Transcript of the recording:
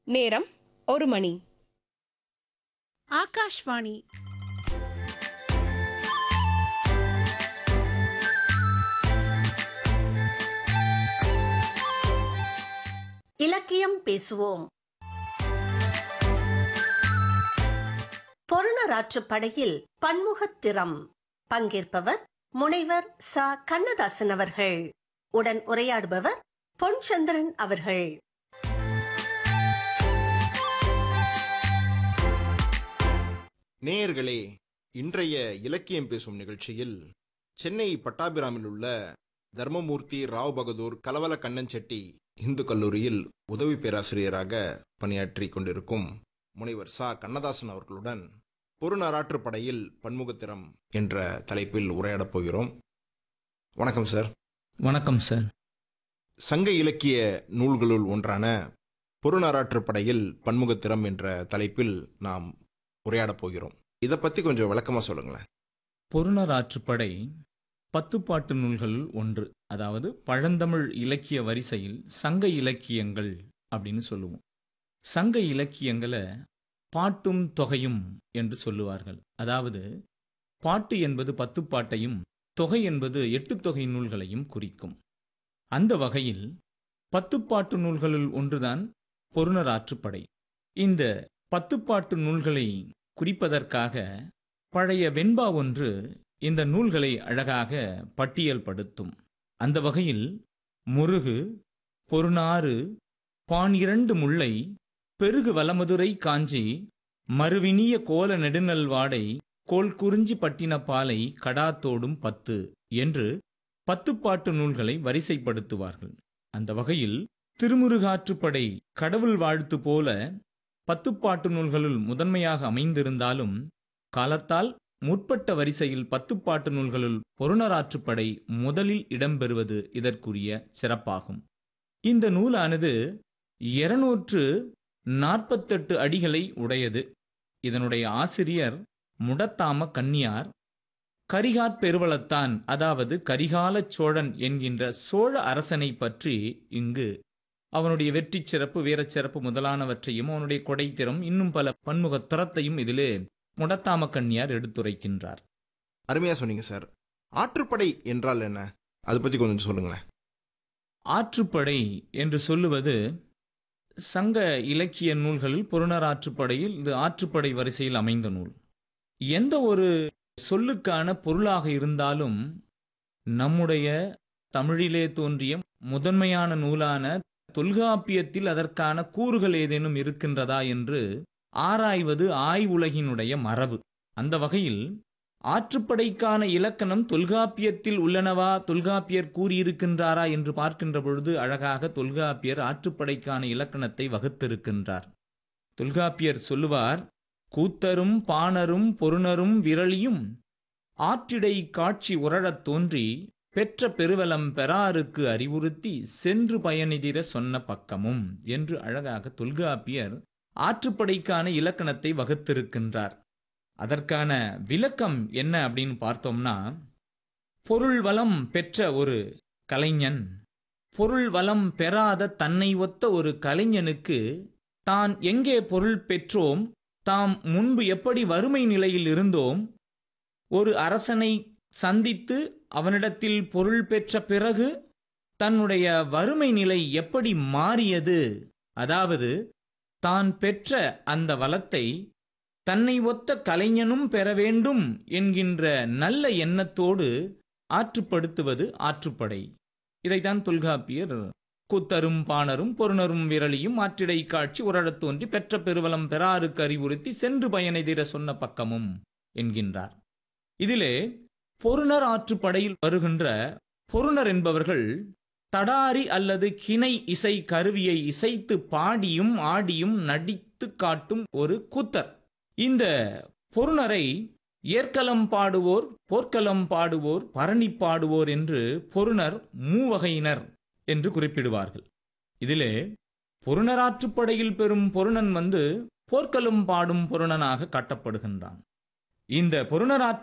நேரம் ஒரு மணி ஆகாஷ்வாணி இலக்கியம் பேசுவோம் பொருணராற்றுப் படையில் பன்முகத்திறம் பங்கேற்பவர் முனைவர் ச கண்ணதாசன் அவர்கள் உடன் உரையாடுபவர் பொன்சந்திரன் அவர்கள் நேயர்களே இன்றைய இலக்கியம் பேசும் நிகழ்ச்சியில் சென்னை பட்டாபிராமில் உள்ள தர்மமூர்த்தி ராவ் பகதூர் கலவல கண்ணன் செட்டி இந்து கல்லூரியில் உதவி பேராசிரியராக பணியாற்றி கொண்டிருக்கும் முனைவர் சா கண்ணதாசன் அவர்களுடன் பொருநராற்று படையில் பன்முகத்திறம் என்ற தலைப்பில் உரையாடப் போகிறோம் வணக்கம் சார் வணக்கம் சார் சங்க இலக்கிய நூல்களுள் ஒன்றான பொருநராற்று படையில் பன்முகத்திறம் என்ற தலைப்பில் நாம் உரையாடப் போகிறோம் இதை பத்தி கொஞ்சம் விளக்கமா சொல்லுங்களேன் பொருணர் ஆற்றுப்படை பத்துப்பாட்டு நூல்கள் ஒன்று அதாவது பழந்தமிழ் இலக்கிய வரிசையில் சங்க இலக்கியங்கள் அப்படின்னு சொல்லுவோம் சங்க இலக்கியங்களை பாட்டும் தொகையும் என்று சொல்லுவார்கள் அதாவது பாட்டு என்பது பத்துப்பாட்டையும் தொகை என்பது எட்டு தொகை நூல்களையும் குறிக்கும் அந்த வகையில் பத்துப்பாட்டு நூல்களுள் ஒன்றுதான் பொருணர் ஆற்றுப்படை இந்த பத்துப்பாட்டு நூல்களை குறிப்பதற்காக பழைய வெண்பா ஒன்று இந்த நூல்களை அழகாக பட்டியல் படுத்தும் அந்த வகையில் முருகு பொருநாறு பானிரண்டு முல்லை பெருகு வலமதுரை காஞ்சி மறுவினிய கோல நெடுநல்வாடை கோல் குறிஞ்சி பட்டின பாலை கடாத்தோடும் பத்து என்று பத்துப்பாட்டு நூல்களை வரிசைப்படுத்துவார்கள் அந்த வகையில் திருமுருகாற்றுப்படை கடவுள் வாழ்த்து போல பத்துப்பாட்டு நூல்களுள் முதன்மையாக அமைந்திருந்தாலும் காலத்தால் முற்பட்ட வரிசையில் பத்துப்பாட்டு நூல்களுள் பொருணராற்றுப்படை முதலில் இடம்பெறுவது இதற்குரிய சிறப்பாகும் இந்த நூலானது இருநூற்று நாற்பத்தெட்டு அடிகளை உடையது இதனுடைய ஆசிரியர் முடத்தாம கன்னியார் கரிகாற் பெருவளத்தான் அதாவது கரிகாலச் சோழன் என்கின்ற சோழ அரசனை பற்றி இங்கு அவனுடைய வெற்றிச் சிறப்பு வீரச் சிறப்பு முதலானவற்றையும் அவனுடைய கொடைத்திறம் இன்னும் பல பன்முகத் திறத்தையும் இதிலே முடத்தாம கன்னியார் எடுத்துரைக்கின்றார் அருமையா சொன்னீங்க சார் ஆற்றுப்படை என்றால் என்ன அதை பத்தி கொஞ்சம் சொல்லுங்களேன் ஆற்றுப்படை என்று சொல்லுவது சங்க இலக்கிய நூல்களில் புறநர் ஆற்றுப்படையில் இது ஆற்றுப்படை வரிசையில் அமைந்த நூல் எந்த ஒரு சொல்லுக்கான பொருளாக இருந்தாலும் நம்முடைய தமிழிலே தோன்றிய முதன்மையான நூலான தொல்காப்பியத்தில் அதற்கான கூறுகள் ஏதேனும் இருக்கின்றதா என்று ஆராய்வது ஆய்வுலகினுடைய மரபு அந்த வகையில் ஆற்றுப்படைக்கான இலக்கணம் தொல்காப்பியத்தில் உள்ளனவா தொல்காப்பியர் கூறியிருக்கின்றாரா என்று பார்க்கின்ற பொழுது அழகாக தொல்காப்பியர் ஆற்றுப்படைக்கான இலக்கணத்தை வகுத்திருக்கின்றார் தொல்காப்பியர் சொல்லுவார் கூத்தரும் பாணரும் பொருணரும் விரலியும் ஆற்றிடை காட்சி உரழத் தோன்றி பெற்ற பெருவலம் பெறாருக்கு அறிவுறுத்தி சென்று பயனிதிர சொன்ன பக்கமும் என்று அழகாக தொல்காப்பியர் ஆற்றுப்படைக்கான இலக்கணத்தை வகுத்திருக்கின்றார் அதற்கான விளக்கம் என்ன அப்படின்னு பார்த்தோம்னா பொருள் வளம் பெற்ற ஒரு கலைஞன் பொருள் வளம் பெறாத தன்னை ஒத்த ஒரு கலைஞனுக்கு தான் எங்கே பொருள் பெற்றோம் தாம் முன்பு எப்படி வறுமை நிலையில் இருந்தோம் ஒரு அரசனை சந்தித்து அவனிடத்தில் பொருள் பெற்ற பிறகு தன்னுடைய வறுமை நிலை எப்படி மாறியது அதாவது தான் பெற்ற அந்த வளத்தை தன்னை ஒத்த கலைஞனும் பெற வேண்டும் என்கின்ற நல்ல எண்ணத்தோடு ஆற்றுப்படுத்துவது ஆற்றுப்படை இதைத்தான் தொல்காப்பியர் கூத்தரும் பாணரும் பொருணரும் விரலியும் ஆற்றிடை காட்சி உரழத் தோன்றி பெற்ற பெருவலம் பெறாருக்கு அறிவுறுத்தி சென்று பயனெதிர சொன்ன பக்கமும் என்கின்றார் இதிலே பொருணர் ஆற்றுப்படையில் வருகின்ற பொருணர் என்பவர்கள் தடாரி அல்லது கிணை இசை கருவியை இசைத்து பாடியும் ஆடியும் நடித்து காட்டும் ஒரு கூத்தர் இந்த பொருணரை ஏற்களம் பாடுவோர் போர்க்களம் பாடுவோர் பரணி பாடுவோர் என்று பொருணர் மூவகையினர் என்று குறிப்பிடுவார்கள் இதிலே பொருணராற்றுப்படையில் பெறும் பொருணன் வந்து போர்க்களம் பாடும் பொருணனாக காட்டப்படுகின்றான் இந்த பொருணராற்று